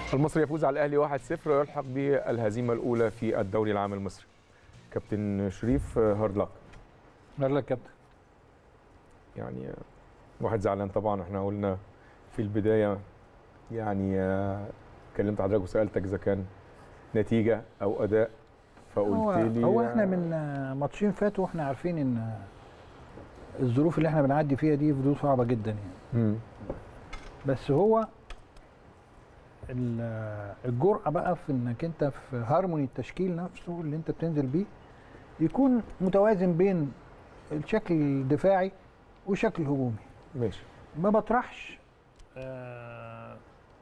المصري يفوز على الاهلي 1-0 ويلحق بالهزيمه الاولى في الدوري العام المصري كابتن شريف هارد لك يلا يا كابتن يعني واحد زعلان طبعا احنا قلنا في البدايه يعني آه، كلمت حضرتك وسالتك اذا كان نتيجه او اداء هو, فقلت لي هو احنا من آه، ماتشين فاتوا واحنا عارفين ان آه، الظروف اللي احنا بنعدي فيها دي ظروف صعبه جدا يعني مم. بس هو ال- آه، الجرأة بقى في انك انت في هارموني التشكيل نفسه اللي انت بتنزل بيه يكون متوازن بين الشكل الدفاعي والشكل الهجومي ماشي ما بطرحش آه،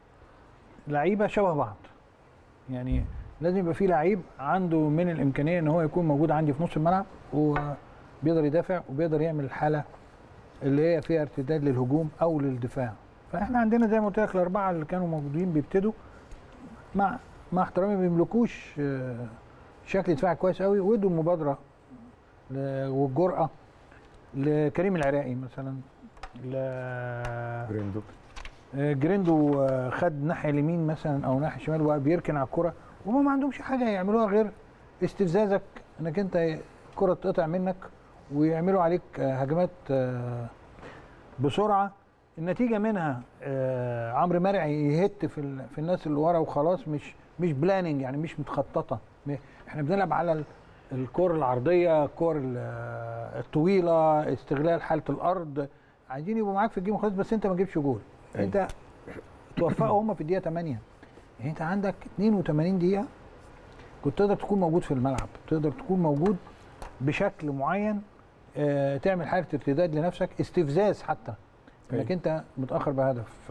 لعيبه شبه بعض يعني لازم يبقى في لعيب عنده من الامكانيه ان هو يكون موجود عندي في نص الملعب وبيقدر يدافع وبيقدر يعمل الحاله اللي هي فيها ارتداد للهجوم او للدفاع فاحنا عندنا زي ما قلت لك الاربعه اللي كانوا موجودين بيبتدوا مع مع احترامي ما بيملكوش آه، شكل دفاعي كويس قوي وادوا المبادره ل- والجرأه لكريم العراقي مثلا ل بريندو آه، جريندو آه، خد ناحيه اليمين مثلا او ناحيه الشمال وبقى بيركن على الكره وهم ما عندهمش حاجه يعملوها غير استفزازك انك انت الكره تقطع منك ويعملوا عليك آه، هجمات آه، بسرعه النتيجه منها آه، عمرو مرعي يهت في ال- في الناس اللي ورا وخلاص مش مش بلاننج يعني مش متخططه م- احنا بنلعب على ال- الكور العرضيه الكور ال- آه، الطويله استغلال حاله الارض عايزين يبقوا معاك في الجيم خلاص بس انت ما تجيبش جول أيوة. انت توفقوا هم في الدقيقه 8 يعني انت عندك 82 دقيقه كنت تقدر تكون موجود في الملعب تقدر تكون موجود بشكل معين آه، تعمل حاله ارتداد لنفسك استفزاز حتى انك أيوة. انت متاخر بهدف ف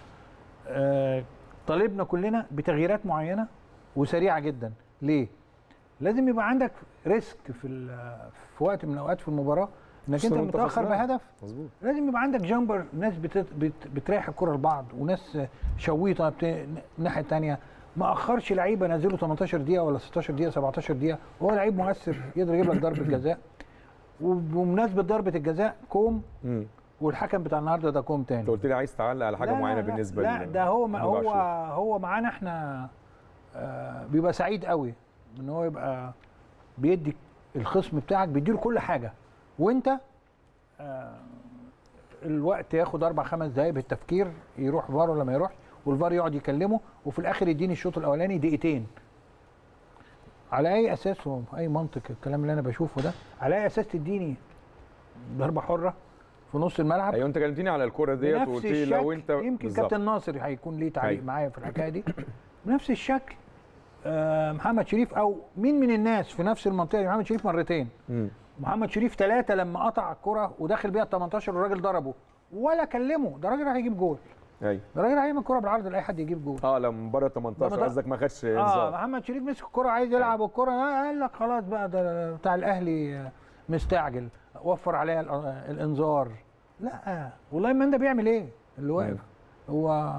آه، طالبنا كلنا بتغييرات معينه وسريعه جدا ليه لازم يبقى عندك ريسك في ال- في وقت من الاوقات في المباراه انك انت خصوصاً وانت متاخر خسران. بهدف مظبوط لازم يبقى عندك جامبر ناس بت... بت... بتريح الكره لبعض وناس شويطه بت... الناحيه الثانيه ما اخرش لعيبه نزله 18 دقيقه ولا 16 دقيقه 17 دقيقه وهو لعيب مؤثر يقدر يجيب لك ضربه جزاء وبمناسبه ضربه الجزاء كوم مم. والحكم بتاع النهارده ده كوم تاني انت قلت لي عايز تعلق على حاجه لا، لا، معينه لا، بالنسبه لا ل- ده هو ما لموضوع هو عاشور. هو معانا احنا آه بيبقى سعيد قوي ان هو يبقى بيدي الخصم بتاعك بيديله كل حاجه وانت آه الوقت ياخد اربع خمس دقايق بالتفكير يروح فار ولا ما يروحش والفار يقعد يكلمه وفي الاخر يديني الشوط الاولاني دقيقتين على اي اساس هو اي منطق الكلام اللي انا بشوفه ده على اي اساس تديني ضربه حره في نص الملعب ايوه انت كلمتني على الكوره ديت بنفس وقلت لي لو انت الشكل يمكن بالظبط. كابتن ناصر هيكون ليه تعليق أيوة. معايا في الحكايه دي بنفس الشكل آه محمد شريف او مين من الناس في نفس المنطقه دي محمد شريف مرتين مم. محمد شريف ثلاثه لما قطع الكره وداخل بيها ال 18 والراجل ضربه ولا كلمه ده راجل راح يجيب جول ايوه ده راجل راح يعمل كره بالعرض لاي حد يجيب جول اه لما بره 18 لما قصدك ما خدش اه انذار محمد شريف مسك الكره عايز يلعب الكره آه قال لك خلاص بقى ده بتاع الاهلي آه، مستعجل وفر عليها ال- آه، الانذار لا والله ما ده بيعمل ايه اللي واقف هو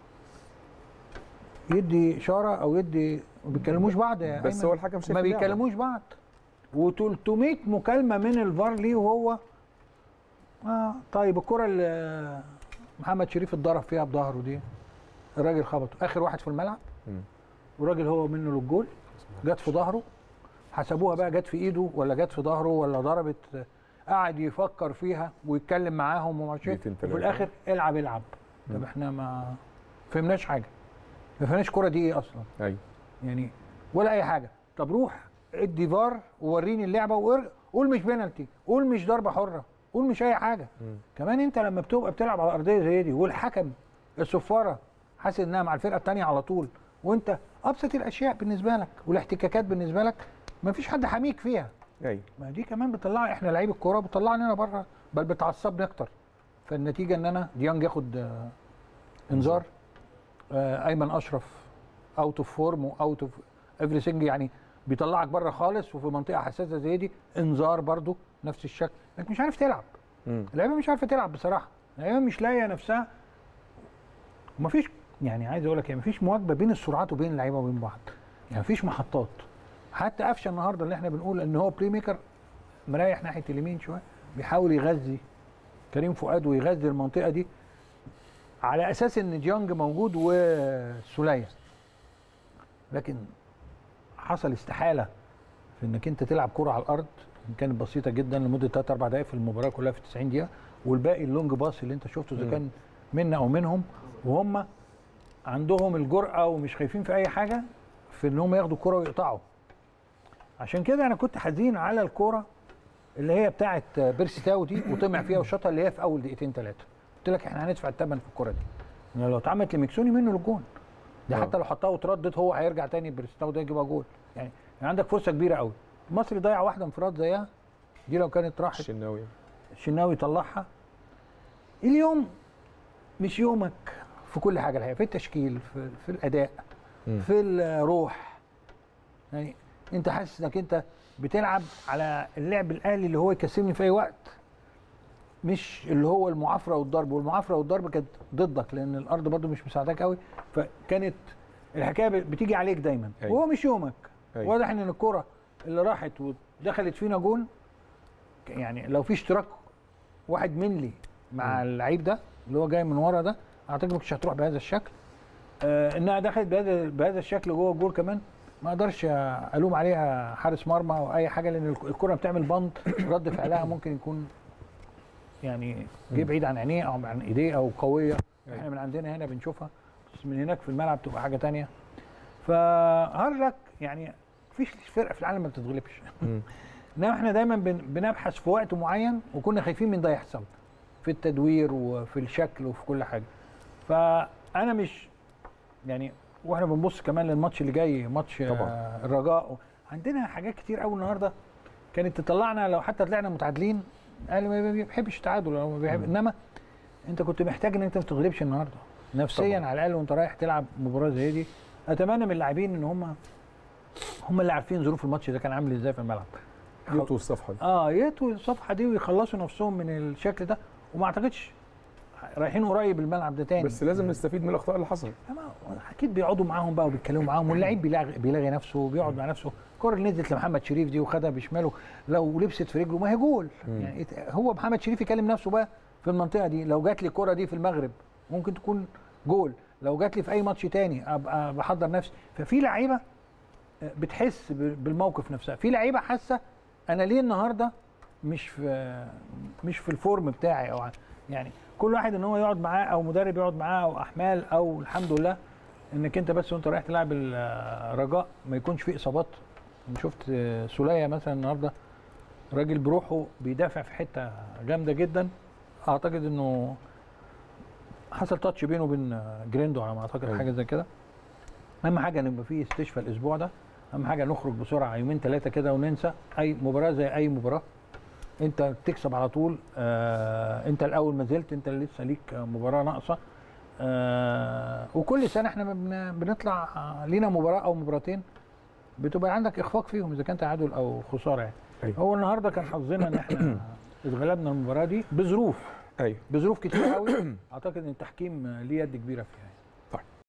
يدي اشاره او يدي ما بيكلموش بعض يا بس أيمن. هو الحكم شايف ما اللعبة. بيكلموش بعض و300 مكالمه من الفار ليه وهو اه طيب الكره اللي محمد شريف اتضرب فيها بظهره دي الراجل خبطه اخر واحد في الملعب مم. والراجل هو منه للجول جت في ظهره حسبوها بقى جت في ايده ولا جت في ظهره ولا ضربت قعد يفكر فيها ويتكلم معاهم وما اعرفش إيه. دقيقتين وفي تلاتة. الاخر العب العب طب مم. احنا ما فهمناش حاجه ما فهمناش الكوره دي ايه اصلا ايوه يعني ولا اي حاجه طب روح ادي فار ووريني اللعبه وقول قول مش بينالتي قول مش ضربه حره قول مش اي حاجه مم. كمان انت لما بتبقى بتلعب على ارضيه زي دي والحكم الصفاره حاسس انها مع الفرقه الثانيه على طول وانت ابسط الاشياء بالنسبه لك والاحتكاكات بالنسبه لك ما فيش حد حميك فيها ايوه ما دي كمان بتطلع احنا لعيب الكوره بتطلعني انا بره بل بتعصبني اكتر فالنتيجه ان انا ديانج ياخد آه، انذار آه، ايمن اشرف اوت اوف فورم واوت اوف ايفري يعني بيطلعك بره خالص وفي منطقه حساسه زي دي انذار برضو نفس الشكل انك مش عارف تلعب مم. اللعيبه مش عارفه تلعب بصراحه اللعيبه مش لاقيه نفسها ومفيش يعني عايز اقول لك يعني مفيش مواكبه بين السرعات وبين اللعيبه وبين بعض يعني مفيش محطات حتى قفشه النهارده اللي احنا بنقول ان هو بلاي ميكر مريح ناحيه اليمين شويه بيحاول يغذي كريم فؤاد ويغذي المنطقه دي على اساس ان ديانج موجود وسوليه لكن حصل استحاله في انك انت تلعب كره على الارض إن كانت بسيطه جدا لمده 3 4 دقائق في المباراه كلها في 90 دقيقه والباقي اللونج باص اللي انت شفته اذا مم. كان منا او منهم وهم عندهم الجرأه ومش خايفين في اي حاجه في ان هم ياخدوا الكره ويقطعوا عشان كده انا كنت حزين على الكره اللي هي بتاعه بيرسي تاو دي وطمع فيها وشاطها اللي هي في اول دقيقتين ثلاثه قلت لك احنا هندفع الثمن في الكره دي يعني لو اتعملت لميكسوني منه للجون ده آه. حتى لو حطها وتردد هو هيرجع تاني بيرسي تاو ده يجيبها جول يعني, يعني عندك فرصه كبيره قوي المصري ضيع واحده انفراد زيها دي لو كانت راحت الشناوي الشناوي يطلعها اليوم مش يومك في كل حاجه الحقيقه في التشكيل في, في الاداء مم. في الروح يعني انت حاسس انك انت بتلعب على اللعب الاهلي اللي هو يكسبني في اي وقت مش اللي هو المعافره والضرب والمعافره والضرب كانت ضدك لان الارض برضو مش مساعداك قوي فكانت الحكايه بتيجي عليك دايما أيوة. وهو مش يومك أيوة. واضح ان الكره اللي راحت ودخلت فينا جون يعني لو في اشتراك واحد منلي مع اللعيب ده اللي هو جاي من ورا ده اعتقد ما كنتش هتروح بهذا الشكل آه انها دخلت بهذا بهذا الشكل جوه الجول كمان ما اقدرش الوم عليها حارس مرمى او اي حاجه لان الك- الكره بتعمل بند رد فعلها ممكن يكون يعني جه بعيد عن عينيه او عن ايديه او قويه احنا من عندنا هنا بنشوفها بس من هناك في الملعب تبقى حاجه تانية فهارلك يعني مفيش فرقه في العالم ما بتتغلبش مم. انما احنا دايما بن- بنبحث في وقت معين وكنا خايفين من ده يحصل في التدوير وفي الشكل وفي كل حاجه فانا مش يعني واحنا بنبص كمان للماتش اللي جاي ماتش طبعاً. آه، الرجاء عندنا حاجات كتير قوي النهارده كانت تطلعنا لو حتى طلعنا متعادلين الاهلي ما بيحبش التعادل أو ما بيحب انما انت كنت محتاج ان انت ما تغلبش النهارده نفسيا طبعاً. على الاقل وانت رايح تلعب مباراه زي دي اتمنى من اللاعبين ان هم هم اللي عارفين ظروف الماتش ده كان عامل ازاي في الملعب يطوا الصفحه دي اه ياتوا الصفحه دي ويخلصوا نفسهم من الشكل ده وما اعتقدش رايحين قريب الملعب ده تاني بس لازم نستفيد من الاخطاء اللي حصلت أما اكيد بيقعدوا معاهم بقى وبيتكلموا معاهم واللعيب بيلاغي, بيلاغي نفسه وبيقعد مع نفسه الكره اللي نزلت لمحمد شريف دي وخدها بشماله لو لبست في رجله ما هي جول مم. يعني إت- هو محمد شريف يكلم نفسه بقى في المنطقه دي لو جات لي الكره دي في المغرب ممكن تكون جول لو جات لي في اي ماتش تاني ابقى بحضر نفسي ففي لعيبه آه، بتحس ب- بالموقف نفسها في لعيبه حاسه انا ليه النهارده مش في مش في الفورم بتاعي او ع- يعني كل واحد ان هو يقعد معاه او مدرب يقعد معاه او احمال او الحمد لله انك انت بس وانت رايح تلعب الرجاء ما يكونش فيه اصابات انا شفت آه، سوليه مثلا النهارده راجل بروحه بيدافع في حته جامده جدا اعتقد انه حصل تاتش بينه وبين آه، جريندو على ما اعتقد أيوة. حاجه زي كده اهم حاجه ان يبقى فيه استشفاء الاسبوع ده اهم حاجه نخرج بسرعه يومين ثلاثه كده وننسى اي مباراه زي اي مباراه انت تكسب على طول آه انت الاول ما زلت انت اللي لسه ليك مباراه ناقصه آه وكل سنه احنا بن- بنطلع آه، لينا مباراه او مباراتين بتبقى عندك اخفاق فيهم اذا كان تعادل او خساره يعني أيوة. هو النهارده كان حظنا ان احنا اتغلبنا المباراه دي بظروف ايوه بظروف كتير قوي اعتقد ان التحكيم ليه يد كبيره فيها